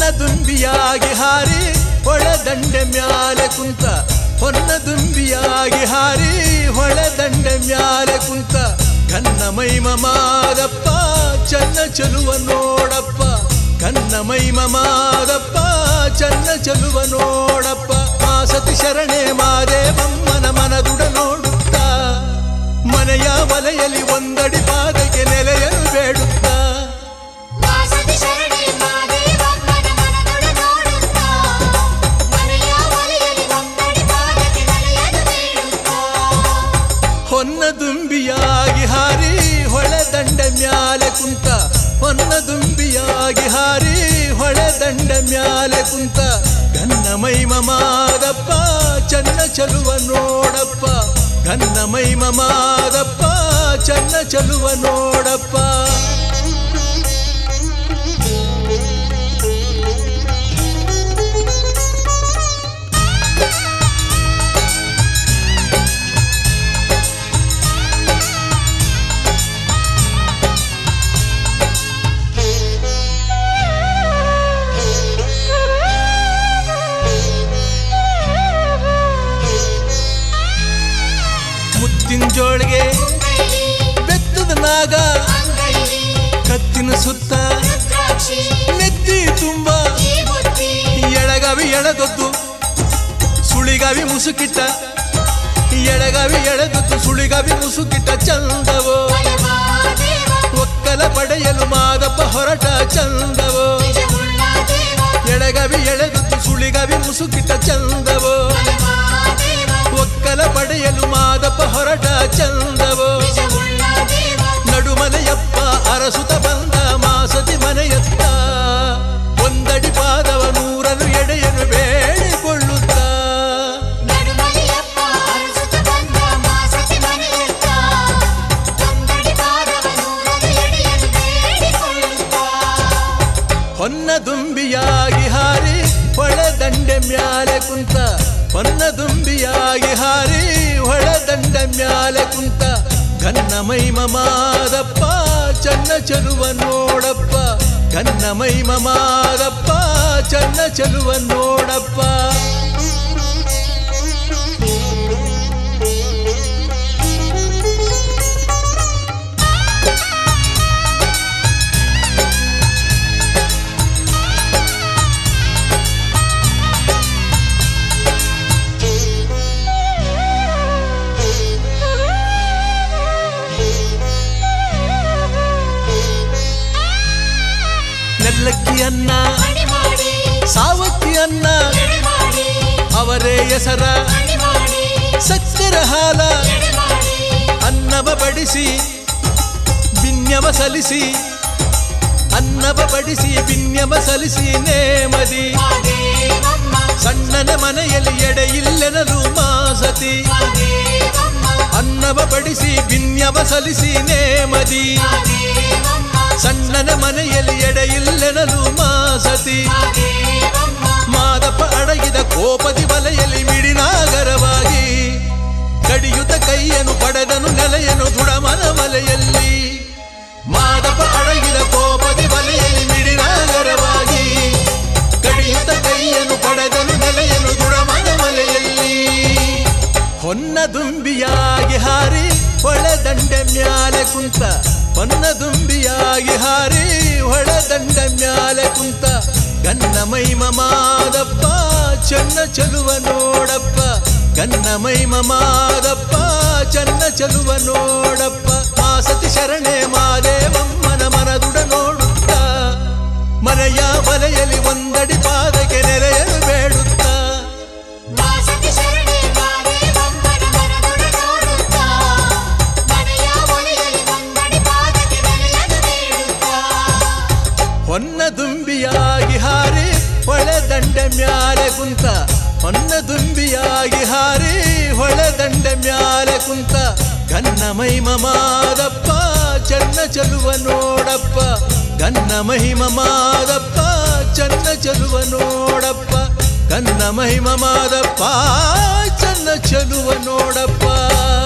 ದುಂಬಿಯಾಗಿ ಹಾರಿ ಹೊಳೆದಂಡೆ ಮ್ಯಾಲೆ ಕುಂತ ಹೊನ್ನ ದುಂಬಿಯಾಗಿ ಹಾರಿ ಹೊಳೆದಂಡೆ ಮ್ಯಾಲೆ ಕುಂತ ಕನ್ನ ಮೈಮ ಮಾದಪ್ಪ ಚನ್ನ ಚಲುವ ನೋಡಪ್ಪ ಕನ್ನ ಮೈಮ ಮಾದಪ್ಪ ಚನ್ನ ಚಲುವ ನೋಡಪ್ಪ ಆ ಸತಿ ಶರಣೆ ಮಾದೇವಮ್ಮನ ಮನದುಡ ನೋಡುತ್ತಾ ಮನೆಯ ವಲೆಯಲ್ಲಿ ಒಂದಡಿ ಪಾದಕ್ಕೆ ನೆಲೆಯಲು ಬೇಡುತ್ತಾ ವಾಸತಿ ಶರಣೆ ಮಾದೇವಮ್ಮನ ಮನದೊಡ ನೋಡುತ್ತಾ ಮನೆಯ ಒಲೆಯಲ್ಲಿ ಒಂದಡಿ ಪಾದಕ್ಕೆ ನೆಲೆಯಲು ಬೇಡುತ್ತಾ ಹೊನ್ನ ದುಂಬಿಯಾಗಿ ಹಾರಿ ಹೊಳೆದಂಡ ಮ್ಯಾಲೆ ಕುಂತ ಹೊನ್ನ ದುಂಬಿಯಾಗಿ ಹಾರಿ ಹೊಳೆದಂಡ ಮ್ಯಾಲೆ ಕುಂತ ಗನ್ನ ಮೈಮ ಮಾದಪ್ಪ ಚನ್ನ ಚಲುವ ನೋಡಪ್ಪ ಗನ್ನ ಮೈಮ ಮಾದಪ್ಪ ಚನ್ನ ಚಲುವ ನೋಡಪ್ಪ ಮುತ್ತಿನ ಜೋಳಿಗೆ ಅಂಗೈಲಿ ಬೆತ್ತದ ನಾಗ ಅಂಗೈಲಿ ಕತ್ತಿನ ಸುತ್ತ ರುದ್ರಾಕ್ಷಿ ನೆತ್ತಿ ತುಂಬ ಈ ಬುದ್ಧಿ ಎಳಗವಿ ಎಳೆದೊದ್ದು ಸುಳಿಗವಿ ಮುಸುಕಿಟ್ಟ ಎಳಗವಿ ಎಳೆದೊದ್ದು ಸುಳಿಗವಿ ಮುಸುಕಿಟ್ಟ ಚಂದವೋ ಬಲವಾದೇವ ಒಕ್ಕಲ ಪಡೆಯಲು ಮಾದಪ್ಪ ಹೊರಟ ಚಂದವೋ ನಿಜವುಳ್ಳ ದೇವ ಎಳಗವಿ ಎಳೆದೊದ್ದು ಸುಳಿಗವಿ ಮುಸುಕಿಟ್ಟ ಚಂದವೋ ಬಲವಾದೇವ ಒಕ್ಕಲ ಪಡೆಯಲು ಮಾದಪ್ಪ ಹೊರಟ ಚಂದವೋ ನಿಜವುಳ್ಳ ದೇವ ನಡುಮನೆಯಪ್ಪ ಅರಸುತ ಬಂದ ಮಾಸತಿ ಮನೆಯತ್ತ ಒಂದಡಿ ಪಾದವ ನೂರನು ಎಡೆಯನು ಬೇಡಿಕೊಳ್ಳುತ್ತಾ ನಡುಮಲೆಯಪ್ಪ ಅರಸುತ್ತ ಬಂದ ಮಾಸತಿ ಮನೆಯತ್ತ ಒಂದಡಿ ಪಾದವ ನೂರನು ಎಡೆಯಲು ಬೇಡಿಕೊಳ್ಳುತ್ತಾ ಹೊನ್ನ ದುಂಬಿಯಾಗಿ ಹಾರಿ ಹೊಳೆದಂಡೆ ಮ್ಯಾಲೆ ಕುಂತ ಹೊನ್ನ ದುಂಬಿಯಾಗಿ ಹಾರಿ ಹೊಳೆದಂಡೆ ಮ್ಯಾಲೆ ಕುಂತ ಗನ್ನ ಮೈಮ ಮಾದಪ್ಪ ಚನ್ನ ಚಲುವ ನೋಡಪ್ಪ ಗನ್ನ ಮೈಮ ಮಾದಪ್ಪ ಚನ್ನ ಚಲುವ ನೋಡಪ್ಪ ನೆಲ್ಲಕ್ಕಿ ಅನ್ನ ಮಣಿ ಮಾಡಿ ಸಾವಕ್ಕಿ ಅನ್ನ ಎಡೆ ಮಾಡಿ ಅವರೇ ಹೆಸರ ಮಣಿ ಮಾಡಿ ಸಕ್ಕರ ಹಾಲ ಎಡೆ ಮಾಡಿ ಅನ್ನವ ಬಡಿಸಿ ಬಿನ್ಯವ ಸಲಿಸಿ ಅನ್ನವ ಬಡಿಸಿ ಬಿನ್ಯವ ಸಲಿಸಿ ನೇಮದಿ ಮಾದೇವಮ್ಮ ಸಣ್ಣನ ಮನೆಯಲ್ಲಿ ಎಡೆ ಇಲ್ಲೆನಲು ಮಾಸತಿ ಮಾದೇವಮ್ಮ ಅನ್ನವ ಬಡಿಸಿ ಬಿನ್ಯವ ಸಲಿಸಿ ನೇಮದಿ ಮಾದೇವಮ್ಮ ಸಣ್ಣನ ಮನೆಯಲ್ಲಿ ಎಡೆ ಇಲ್ಲೆನಲು ಮಾಸತಿ ಮಾದೇವಮ್ಮ ಮಾದಪ್ಪ ಅಡಗಿದ ಕೋಪದಿ ಬಲೆಯಲ್ಲಿ ಮಿಡಿನಾಗರವಾಗಿ ಕಡಿಯುತ್ತ ಕೈಯನ್ನು ಪಡೆದನು ನೆಲೆಯನು ದುಡಮನ ಮಲೆಯಲ್ಲಿ ಮಾದಪ್ಪ ಅಡಗಿದ ಕೋಪದಿ ಬಲೆಯಲ್ಲಿ ಮಿಡಿನಾಗರವಾಗಿ ಕಡಿಯುತ್ತ ಕೈಯನ್ನು ಪಡೆದನು ನೆಲೆಯನು ದುಡಮನ ಮಲೆಯಲ್ಲಿ ಹೊನ್ನ ದುಂಬಿಯಾಗಿ ಹಾರಿ ಹೊಳೆದಂಡೆ ಮ್ಯಾಲೆ ಕುಂತ ಹೊನ್ನ ದುಂಬಿಯಾಗಿ ಹಾರಿ ಹೊಳೆದಂಡೆ ಮ್ಯಾಲೆ ಕುಂತ ಗನ್ನ ಮೈಮ ಮಾದಪ್ಪ ಚನ್ನ ಚಲುವ ನೋಡಪ್ಪ ಗನ್ನ ಮೈಮ ಮಾದಪ್ಪ ಚನ್ನ ಚಲುವ ನೋಡಪ್ಪ ಮಾಸತಿ ಶರಣೆ ಮಾದೇವಮ್ಮನ ಮನದುಡ ನೋಡುತ್ತಾ ಮನೆಯ ಬಲೆಯಲ್ಲಿ ಒಂದಡಿ ಪಾದಕ್ಕೆ ನೆಲೆಯಲು ಬೇಡುತ್ತಾ ಮಾಸತಿ ಶರಣೆ ಮಾದೇವಮ್ಮನ ಮನದೊಡ ನೋಡುತ್ತಾ ಮನೆಯ ಒಲೆಯಲ್ಲಿ ಒಂದಡಿ ಪಾದಕ್ಕೆ ನೆಲೆಯಲು ಬೇಡುತ್ತಾ ಹೊನ್ನ ದುಂಬಿಯಾಗಿ ಹಾರಿ ಹೊಳೆದಂಡೆ ಮ್ಯಾಲೆ ಕುಂತ ಹೊನ್ನ ದುಂಬಿಯಾಗಿ ಹಾರಿ ಹೊಳೆದಂಡೆ ಮ್ಯಾಲೆ ಕುಂತ ಗನ್ನ ಮಹಿಮ ಮಾದಪ್ಪ ಚನ್ನ ಚಲುವ ನೋಡಪ್ಪ ಗನ್ನ ಮಹಿಮ ಮಾದಪ್ಪ ಚನ್ನ ಚಲುವ ನೋಡಪ್ಪ ಗನ್ನ ಮಹಿಮ ಮಾದಪ್ಪ ಚನ್ನ ಚಲುವ ನೋಡಪ್ಪ